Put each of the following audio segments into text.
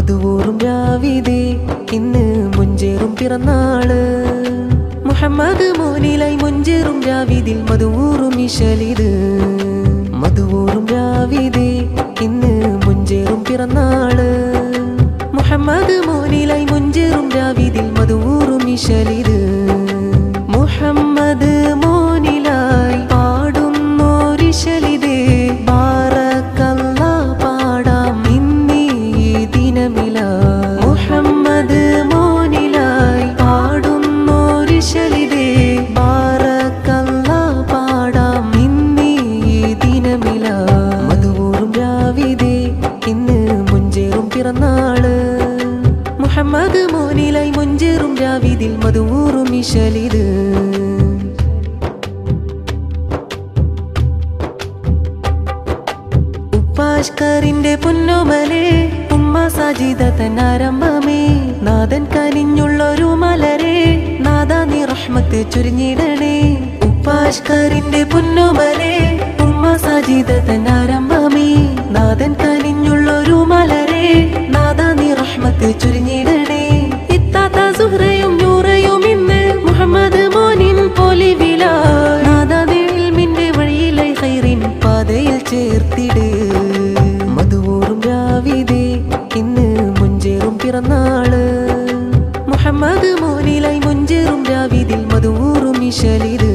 മധുവൂറും രാവിതേ ഇന്ന് മുഞ്ചേറും പിറന്നാള് മുഹമ്മദ് മോനിലായി മുഞ്ചേറും രാവിതിൽ മധുവൂറും ഇശലിത് മധുവൂറും രാവിതേ ഇന്ന് മുഞ്ചേറും പിറന്നാള് മുഹമ്മദ് മോനിലായി മുഞ്ചേറും രാവിതിൽ മധുവൂറും ഇശലിത് മുഹമ്മദ് മോനിലായി പാടുന്നോരിശലിതേ ബാറക്കല്ല പാടാം ഇന്നീ ദിനമില മുഹമ്മദ് മോനിലായി പാടുന്നോരിശലിതേ ബാറക്കല്ല പാടാം ഇന്നീ ദിനമില മധുവൂറും രാവിതേ ഇന്ന് മുഞ്ചേറും പിറന്നാള് മുഹമ്മദ് മോനിലായി മുഞ്ചേറും രാവിതിൽ മധുവൂറും ഇശലിത് ഉപ്പാഷ്കറിന്റെ പൊന്നുമലേ ഉമ്മ സാജിദ തന്നാരംഭമേ നാദൻ കനിഞ്ഞുള്ളൊരു മലരെ നാദാ നീ റഹ്മത്ത് ചുരിഞ്ഞിടണേ ഉപ്പാഷ്കറിന്റെ പൊന്നുമലേ ഉമ്മ സാജിദ തന്നാരംഭമേ നാദൻ കനിഞ്ഞുള്ളൊരു മലരെ നാദാ നീ റഹ്മത്ത് ചുരിഞ്ഞിടണേ ഇത്താത്ത സുഹ്റയും നൂറയും ഇന്ന് മുഹമ്മദ് മോനിൻ പൊലിവില നാദാ നീ ഇൽമിന്റെ വഴിയിലെ ഹൈറിൻ പാതയിൽ ചേർത്തിട് മധുവൂറും രാവിതേ ഇന്ന് മുഞ്ചേറും പിറന്നാള് മുഹമ്മദ് മോനിലായി മുഞ്ചേറും രാവിതിൽ മധുവൂറും ഇശലിത്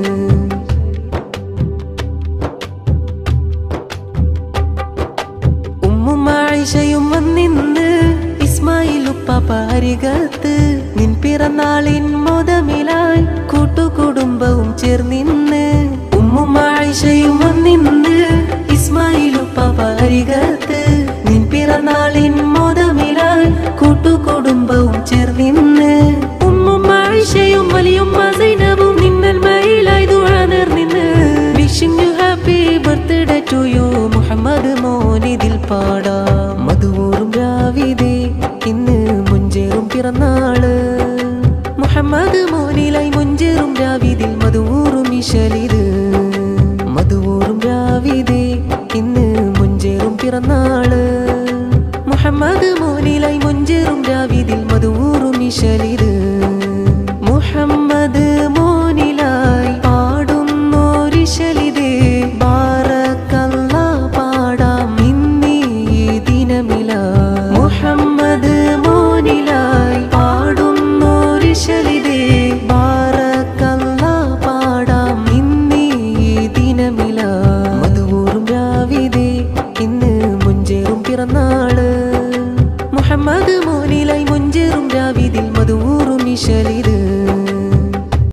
ഉമ്മും ആയിഷയും വന്നിന്ന് ഇസ്മായിൽ ഉപ്പാപ്പ അരികത്ത് നിൻ പിറന്നാളിൻ മോദമിലായി കൂട്ടുകുടുംബവും ചേർന്നിന്ന് ഉമ്മും ആയിഷയും വന്നിന്ന് ഇസ്മായിൽ ഉപ്പാപ്പ അരികത്ത് നിൻ പിറന്നാളിൻ മോദമിലായി കൂട്ടുകുടുംബവും ചേർന്നിന്ന് ഉമ്മും ആയിഷയും വലിയുമ്മ സൈനവും നിന്നൽ മയിലായി ദുആ നേർന്നിന്ന് wishing you happy birthday to you Muhammad മോനിതിൽ പാടാം മധുവൂറും രാവിതേ ഇന്ന് മുഞ്ചേറും പിറന്നാള് മുഹമ്മദ് മോനിലായി മുഞ്ചേറും രാവിതിൽ മധുവൂറും ഇശലിത് മധുവൂറും രാവിതേ ഇന്ന് മുഞ്ചേറും പിറന്നാള് മുഹമ്മദ് മോനിലായി മുഞ്ചേറും രാവിതിൽ മധുവൂറും ഇശലിത് മുഹമ്മദ് മോനിലായി പാടുന്നോരിശലിതേ ബാറക്കല്ല പാടാം ഇന്നീ ദിനമില മുഹമ്മദ് മോനിലായി പാടുന്നോരിശലിതേ ബാറക്കല്ല പാടാം ഇന്നീ ദിനമില മധുവൂറും രാവിതേ ഇന്ന് മുഞ്ചേറും പിറന്നാള് മുഹമ്മദ് മോനിലായി മുഞ്ചേറും രാവിതിൽ മധുവൂറും ഇശലിത്